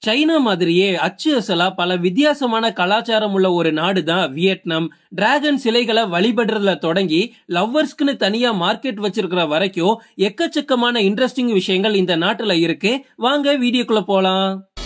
China மாதிரியே அச்சு அசலா பல வித்தியாசமான கலாச்சாரம் உள்ள ஒரு நாடு தான் வியட்நாம் டிராகன் சிலைகளை வழிபடுறதுல தொடங்கி லவ்வர்ஸ்க்குன்னு தனியா மார்க்கெட் வச்சிருக்கிற வரைக்கும் எக்கச்சக்கமான இன்ட்ரெஸ்டிங் விஷயங்கள் இந்த நாட்டுல இருக்கு வாங்க வீடியோக்குள்ள போலாம்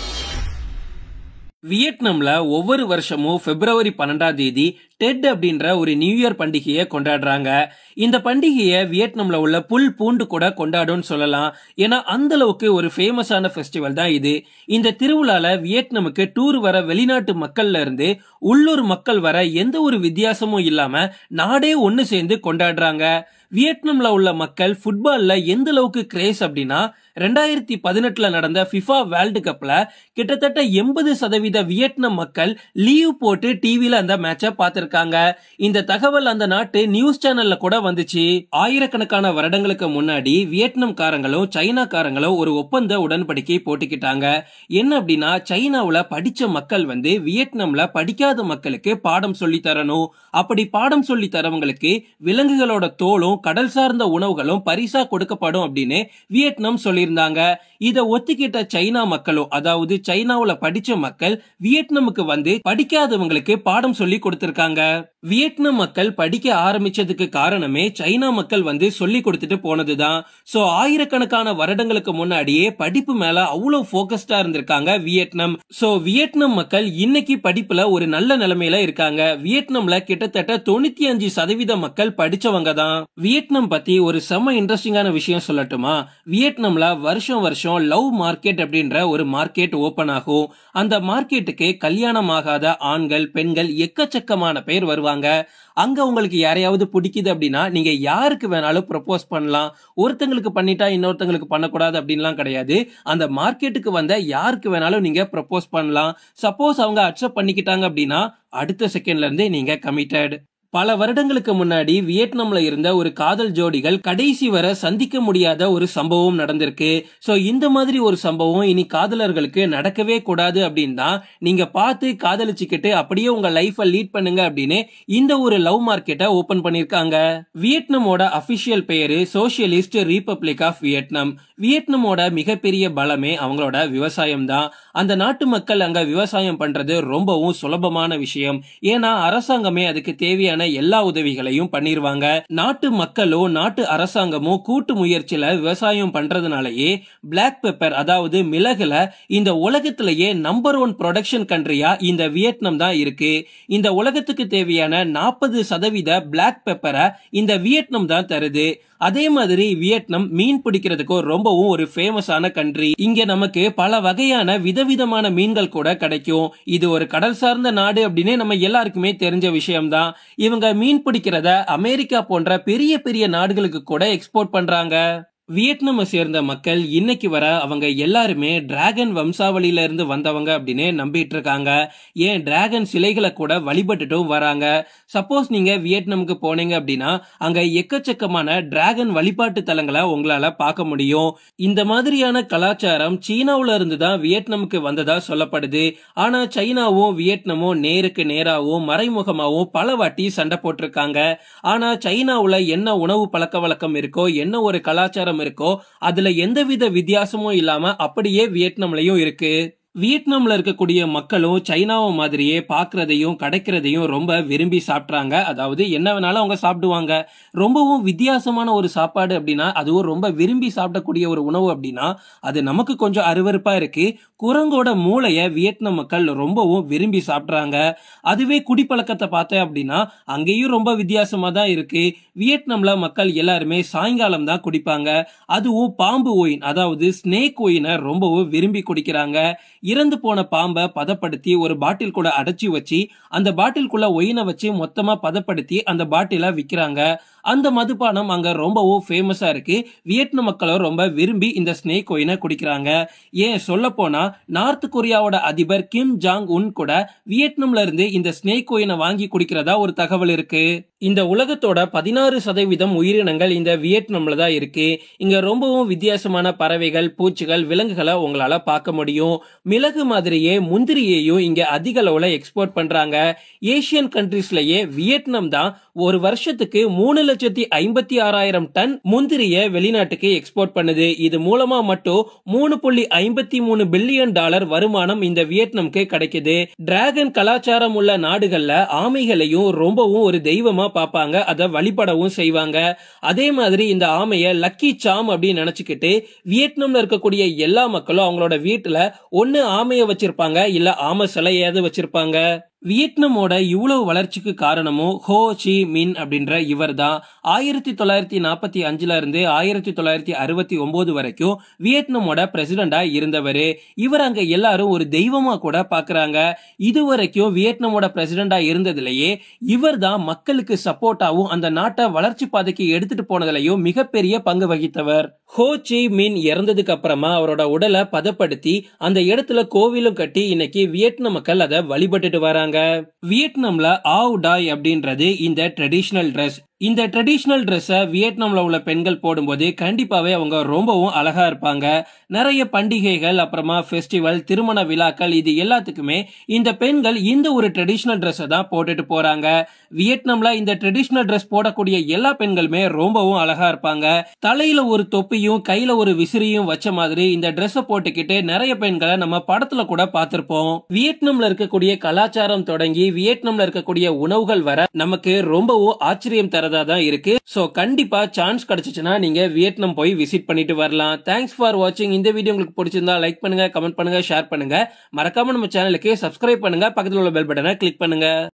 வியட்நாம்ல ஒவ்வொரு வருஷமும் பிப்ரவரி பன்னெண்டாம் தேதி டெட் அப்படின்ற ஒரு நியூ இயர் பண்டிகையை கொண்டாடுறாங்க இந்த பண்டிகையை வியட்நாம்ல உள்ள புல் பூண்டு கூட கொண்டாடும்னு சொல்லலாம் ஏன்னா அந்த அளவுக்கு ஒரு ஃபேமஸான ஃபெஸ்டிவல் தான் இது இந்த திருவிழால வியட்நாமுக்கு டூர் வர வெளிநாட்டு மக்கள்ல இருந்து உள்ளூர் மக்கள் வர எந்த ஒரு வித்தியாசமும் இல்லாம நாடே ஒன்னு சேர்ந்து கொண்டாடுறாங்க வியட்நாம்ல உள்ள மக்கள் ஃபுட்பால்ல எந்த அளவுக்கு கிரேஸ் அப்படின்னா ரெண்டாயிரத்தி பதினெட்டுல நடந்த ஃபிஃபா வேர்ல்டு கப்ல கிட்டத்தட்ட எண்பது சதவீத வியட்நாம் மக்கள் லீவ் போட்டு டிவில அந்த மேட்சை பார்த்திருக்காங்க இந்த தகவல் அந்த நாட்டு நியூஸ் சேனல்ல கூட வந்துச்சு ஆயிரக்கணக்கான வருடங்களுக்கு முன்னாடி வியட்நாம் காரங்களும் சைனா காரங்களும் ஒரு ஒப்பந்த உடன்படிக்கை போட்டுக்கிட்டாங்க என்ன அப்படின்னா சைனாவுல படிச்ச மக்கள் வந்து வியட்நாம்ல படிக்காத மக்களுக்கு பாடம் சொல்லி தரணும் அப்படி பாடம் சொல்லி தரவங்களுக்கு விலங்குகளோட தோலும் கடல் சார்ந்த உணவுகளும் பரிசா கொடுக்கப்படும் அப்படின்னு வியட்நாம் சொல்லியிருந்தாங்க இத ஒத்துக்கிட்ட சைனா மக்களும் அதாவது சைனாவுல படிச்ச மக்கள் வியட்நாமுக்கு வந்து படிக்காதவங்களுக்கு பாடம் சொல்லி கொடுத்திருக்காங்க வியட்நாம் மக்கள் படிக்க ஆரம்பிச்சதுக்கு காரணமே சைனா மக்கள் வந்து சொல்லி கொடுத்துட்டு போனதுதான் சோ ஆயிரக்கணக்கான வருடங்களுக்கு முன்னாடியே படிப்பு மேல அவ்வளவு போக்கஸ்டா இருந்திருக்காங்க வியட்நாம் சோ வியட்நாம் மக்கள் இன்னைக்கு படிப்புல ஒரு நல்ல நிலைமையில இருக்காங்க வியட்நாம்ல கிட்டத்தட்ட தொண்ணூத்தி அஞ்சு சதவீத மக்கள் படிச்சவங்க தான் வியட்நாம் பத்தி ஒரு செம்ம இன்ட்ரெஸ்டிங்கான விஷயம் சொல்லட்டுமா வியட்நாம்ல வருஷம் வருஷம் லவ் மார்க்கெட் அப்படின்ற ஒரு மார்க்கெட் ஓபன் ஆகும் அந்த மார்க்கெட்டுக்கு கல்யாணம் ஆகாத ஆண்கள் பெண்கள் எக்கச்சக்கமான பேர் வருவாங்க அங்க உங்களுக்கு யாரையாவது பிடிக்குது அப்படின்னா நீங்க யாருக்கு வேணாலும் ப்ரப்போஸ் பண்ணலாம் ஒருத்தங்களுக்கு பண்ணிட்டா இன்னொருத்தங்களுக்கு பண்ணக்கூடாது அப்படின்லாம் கிடையாது அந்த மார்க்கெட்டுக்கு வந்த யாருக்கு வேணாலும் நீங்க ப்ரப்போஸ் பண்ணலாம் சப்போஸ் அவங்க அக்செப்ட் பண்ணிக்கிட்டாங்க அப்படின்னா அடுத்த செகண்ட்ல இருந்தே நீங்க கமிட்டட் பல வருடங்களுக்கு முன்னாடி வியட்நாம்ல இருந்த ஒரு காதல் ஜோடிகள் கடைசி வரை சந்திக்க முடியாத ஒரு சம்பவம் நடந்திருக்கு சோ இந்த மாதிரி ஒரு சம்பவம் இனி காதலர்களுக்கு நடக்கவே கூடாது அப்படின்னு தான் நீங்க பார்த்து காதலிச்சுக்கிட்டு அப்படியே உங்க லைஃப லீட் பண்ணுங்க அப்படின்னு இந்த ஒரு லவ் மார்க்கெட்டை ஓபன் பண்ணிருக்காங்க வியட்நாமோட அபிஷியல் பெயரு சோசியலிஸ்ட் ரீபப்ளிக் ஆஃப் வியட்நாம் வியட்நாமோட மிகப்பெரிய பலமே அவங்களோட விவசாயம் தான் அந்த நாட்டு மக்கள் அங்க விவசாயம் பண்றது ரொம்பவும் சுலபமான விஷயம் ஏன்னா அரசாங்கமே அதுக்கு தேவையான எல்லா உதவிகளையும் பண்ணிருவாங்க நாட்டு மக்களும் நாட்டு அரசாங்கமும் கூட்டு முயற்சியில விவசாயம் பண்றதுனாலயே பிளாக் பெப்பர் அதாவது மிளகுல இந்த உலகத்திலேயே நம்பர் ஒன் ப்ரொடக்ஷன் கண்ட்ரியா இந்த வியட்நாம் தான் இருக்கு இந்த உலகத்துக்கு தேவையான நாற்பது சதவீத பிளாக் பெப்பரை இந்த வியட்நாம் தான் தருது அதே மாதிரி வியட்நாம் மீன் பிடிக்கிறதுக்கும் ரொம்பவும் ஒரு ஃபேமஸான கண்ட்ரி இங்க நமக்கு பல வகையான விதவிதமான மீன்கள் கூட கிடைக்கும் இது ஒரு கடல் சார்ந்த நாடு அப்படின்னு நம்ம எல்லாருக்குமே தெரிஞ்ச விஷயம்தான் இவங்க மீன் பிடிக்கிறத அமெரிக்கா போன்ற பெரிய பெரிய நாடுகளுக்கு கூட எக்ஸ்போர்ட் பண்றாங்க வியட்நாமை சேர்ந்த மக்கள் இன்னைக்கு வர அவங்க எல்லாருமே டிராகன் வம்சாவளியில இருந்து வந்தவங்க அப்படின்னு நம்பிட்டு இருக்காங்க ஏன் டிராகன் சிலைகளை கூட வழிபட்டுட்டும் வராங்க சப்போஸ் நீங்க வியட்நாமுக்கு போனீங்க அப்படின்னா அங்க எக்கச்சக்கமான டிராகன் வழிபாட்டு தலங்களை உங்களால பார்க்க முடியும் இந்த மாதிரியான கலாச்சாரம் சீனாவுல இருந்து தான் வியட்நாமுக்கு வந்ததா சொல்லப்படுது ஆனா சைனாவும் வியட்நாமும் நேருக்கு நேராவும் மறைமுகமாவும் பல வாட்டி சண்டை போட்டிருக்காங்க ஆனா சைனாவுல என்ன உணவு பழக்க வழக்கம் இருக்கோ என்ன ஒரு கலாச்சாரம் இருக்கோ அதுல எந்தவித வித்தியாசமும் இல்லாம அப்படியே வியட்நாம்லயும் இருக்கு வியட்நாம்ல இருக்கக்கூடிய மக்களும் சைனாவை மாதிரியே பாக்குறதையும் கிடைக்கிறதையும் ரொம்ப விரும்பி சாப்பிட்றாங்க அதாவது என்ன வேணாலும் அவங்க சாப்பிடுவாங்க ரொம்பவும் வித்தியாசமான ஒரு சாப்பாடு அப்படின்னா அதுவும் ரொம்ப விரும்பி சாப்பிடக்கூடிய ஒரு உணவு அப்படின்னா அது நமக்கு கொஞ்சம் அருவருப்பா இருக்கு குரங்கோட மூளைய வியட்நாம் மக்கள் ரொம்பவும் விரும்பி சாப்பிட்றாங்க அதுவே குடிப்பழக்கத்தை பார்த்தேன் அப்படின்னா அங்கேயும் ரொம்ப வித்தியாசமா தான் இருக்கு வியட்நாம்ல மக்கள் எல்லாருமே சாயங்காலம் தான் குடிப்பாங்க அதுவும் பாம்பு ஒயின் அதாவது ஸ்னேக் ஒயினை ரொம்பவும் விரும்பி குடிக்கிறாங்க இறந்து போன பாம்பை பதப்படுத்தி ஒரு பாட்டில் கூட அடைச்சி வச்சு அந்த பாட்டிலுக்குள்ள ஒயினை வச்சு மொத்தமா பதப்படுத்தி அந்த பாட்டில விக்கிறாங்க அந்த மதுபானம் அங்க ரொம்பவும் ஃபேமஸா இருக்கு வியட்நாம் மக்களும் ரொம்ப விரும்பி இந்த ஸ்னேக் ஒயினை குடிக்கிறாங்க ஏன் சொல்ல போனா நார்த் கொரியாவோட அதிபர் கிம் ஜாங் உன் கூட வியட்நாம்ல இருந்து இந்த ஸ்னேக் ஒயினை வாங்கி குடிக்கிறதா ஒரு தகவல் இருக்கு இந்த உலகத்தோட பதினாறு சதவீதம் உயிரினங்கள் இந்த வியட்நாம்ல தான் இருக்கு இங்க ரொம்பவும் வித்தியாசமான பறவைகள் பூச்சிகள் விலங்குகளை உங்களால பார்க்க முடியும் மிளகு மாதிரியே முந்திரியையும் இங்க அதிக அளவுல எக்ஸ்போர்ட் பண்றாங்க ஏசியன் கண்ட்ரீஸ்லயே வியட்நாம் தான் ஒரு வருஷத்துக்கு மூணு லட்சத்தி ஐம்பத்தி ஆறாயிரம் டன் முந்திரிய வெளிநாட்டுக்கு எக்ஸ்போர்ட் பண்ணுது இது மூலமா மட்டும் மூணு புள்ளி ஐம்பத்தி மூணு பில்லியன் டாலர் வருமானம் இந்த வியட்நாம்க்கு கிடைக்குது டிராகன் கலாச்சாரம் உள்ள நாடுகள்ல ஆமைகளையும் ரொம்பவும் ஒரு தெய்வமா பார்ப்பாங்க அதை வழிபடவும் செய்வாங்க அதே மாதிரி இந்த ஆமைய லக்கி சாம் அப்படின்னு நினைச்சுக்கிட்டு வியட்நாம்ல இருக்கக்கூடிய எல்லா மக்களும் அவங்களோட வீட்டுல ஒன்னு ஆமைய வச்சிருப்பாங்க இல்ல ஆமை சிலையாவது வச்சிருப்பாங்க வியட்நாமோட இவ்வளவு வளர்ச்சிக்கு காரணமும் ஹோ சி மின் அப்படின்ற இவர் தான் ஆயிரத்தி தொள்ளாயிரத்தி நாற்பத்தி அஞ்சுல இருந்து ஆயிரத்தி தொள்ளாயிரத்தி அறுபத்தி ஒன்பது வரைக்கும் வியட்நாமோட பிரசிடண்டா இருந்தவர் இவர் அங்க எல்லாரும் ஒரு தெய்வமா கூட பாக்குறாங்க இது வரைக்கும் வியட்நாமோட பிரசிடண்டா இருந்ததுலயே இவர் தான் மக்களுக்கு சப்போர்ட்டாவும் அந்த நாட்டை வளர்ச்சி பாதைக்கு எடுத்துட்டு போனதுலயும் மிகப்பெரிய பங்கு வகித்தவர் ஹோ சி மின் இறந்ததுக்கு அப்புறமா அவரோட உடலை பதப்படுத்தி அந்த இடத்துல கோவிலும் கட்டி இன்னைக்கு வியட்நாம் மக்கள் அதை வழிபட்டுட்டு வராங்க வியட்நாம்ல ஆவ் டாய் அப்படின்றது இந்த ட்ரெடிஷனல் ட்ரெஸ் இந்த ட்ரெடிஷ்னல் ட்ரெஸ்ஸை வியட்நாம்ல உள்ள பெண்கள் போடும்போது கண்டிப்பாவே அவங்க ரொம்பவும் அழகா இருப்பாங்க நிறைய பண்டிகைகள் அப்புறமா ஃபெஸ்டிவல் திருமண விழாக்கள் இது எல்லாத்துக்குமே இந்த பெண்கள் இந்த ஒரு ட்ரெடிஷ்னல் ட்ரெஸ்ஸை தான் போட்டுட்டு போறாங்க வியட்நாம்ல இந்த ட்ரெடிஷ்னல் ட்ரெஸ் போடக்கூடிய எல்லா பெண்களுமே ரொம்பவும் அழகா இருப்பாங்க தலையில ஒரு தொப்பியும் கையில ஒரு விசிறியும் வச்ச மாதிரி இந்த ட்ரெஸ்ஸை போட்டுக்கிட்டு நிறைய பெண்களை நம்ம படத்துல கூட பார்த்திருப்போம் வியட்நாம்ல இருக்கக்கூடிய கலாச்சாரம் தொடங்கி வியட்நாம்ல இருக்கக்கூடிய உணவுகள் வர நமக்கு ரொம்பவும் ஆச்சரியம் தரதா தான் இருக்கு சோ கண்டிப்பா சான்ஸ் கிடைச்சிச்சுன்னா நீங்க வியட்நாம் போய் விசிட் பண்ணிட்டு வரலாம் தேங்க்ஸ் ஃபார் வாட்சிங் இந்த வீடியோ உங்களுக்கு பிடிச்சிருந்தா லைக் பண்ணுங்க கமெண்ட் பண்ணுங்க ஷேர் பண்ணுங்க மறக்காம நம்ம சேனலுக்கு சப்ஸ்கிரைப் பண்ணுங்க பக்கத்துல உள்ள பெல் பட்டனை கிளிக் பண்ணுங்க